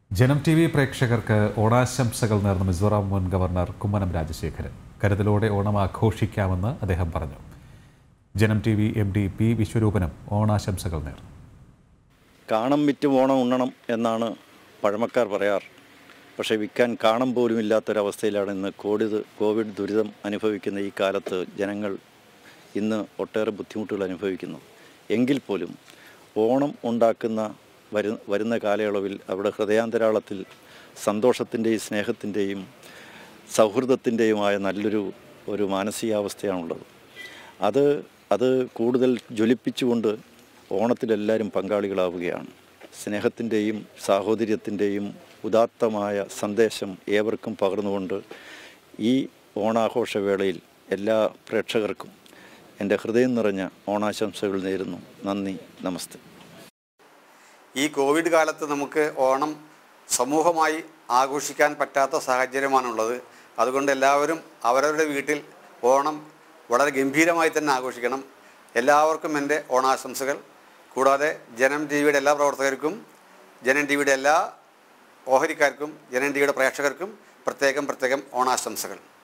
ജനം T V പ്രേക്ഷകർക്ക് ഓണാശംസകൾ നേർന്ന മിസോറാം മുൻ ഗവർണർ കുമ്മനം രാജശേഖരൻ കരുതലോടെ ഓണം ആഘോഷിക്കാമെന്ന് അദ്ദേഹം പറഞ്ഞു Janam T V M D P വിശ്വരൂപനും ഓണാശംസകൾ നേർന്നു കാണം വിറ്റ് ഓണം ഉണ്ണണം എന്നാണ് പഴമക്കാർ പറയാറ് പക്ഷേ വിൽക്കാൻ കാണം പോലും ഇല്ലാത്തൊരവസ്ഥയിലാണ് ഇന്ന് കോവിഡ് കോവിഡ് ദുരിതം അനുഭവിക്കുന്ന ഈ കാലത്ത് ജനങ്ങൾ ഇന്ന് ഒട്ടേറെ ബുദ്ധിമുട്ടുകൾ അനുഭവിക്കുന്നു എങ്കിൽ പോലും ഓണം ഉണ്ടാക്കുന്ന വരു വരുന്ന കാലയളവിൽ അവിടെ ഹൃദയാന്തരാളത്തിൽ സന്തോഷത്തിൻ്റെയും സ്നേഹത്തിൻ്റെയും സൗഹൃദത്തിൻ്റെയുമായ നല്ലൊരു ഒരു മാനസികാവസ്ഥയാണുള്ളത് അത് അത് കൂടുതൽ ജ്വലിപ്പിച്ചുകൊണ്ട് ഓണത്തിലെല്ലാവരും പങ്കാളികളാവുകയാണ് സ്നേഹത്തിൻ്റെയും സാഹോദര്യത്തിൻ്റെയും ഉദാത്തമായ സന്ദേശം ഏവർക്കും പകർന്നുകൊണ്ട് ഈ ഓണാഘോഷവേളയിൽ എല്ലാ പ്രേക്ഷകർക്കും എൻ്റെ ഹൃദയം നിറഞ്ഞ ഓണാശംസകൾ നേരുന്നു നന്ദി നമസ്തേ ഈ കോവിഡ് കാലത്ത് നമുക്ക് ഓണം സമൂഹമായി ആഘോഷിക്കാൻ പറ്റാത്ത സാഹചര്യമാണുള്ളത് അതുകൊണ്ട് എല്ലാവരും അവരവരുടെ വീട്ടിൽ ഓണം വളരെ ഗംഭീരമായി തന്നെ ആഘോഷിക്കണം എല്ലാവർക്കും എൻ്റെ ഓണാശംസകൾ കൂടാതെ ജനം ടി വിയുടെ എല്ലാ പ്രവർത്തകർക്കും ജനം ടി വിയുടെ എല്ലാ ഓഹരിക്കാർക്കും ജനം ടി വിയുടെ പ്രേക്ഷകർക്കും പ്രത്യേകം പ്രത്യേകം ഓണാശംസകൾ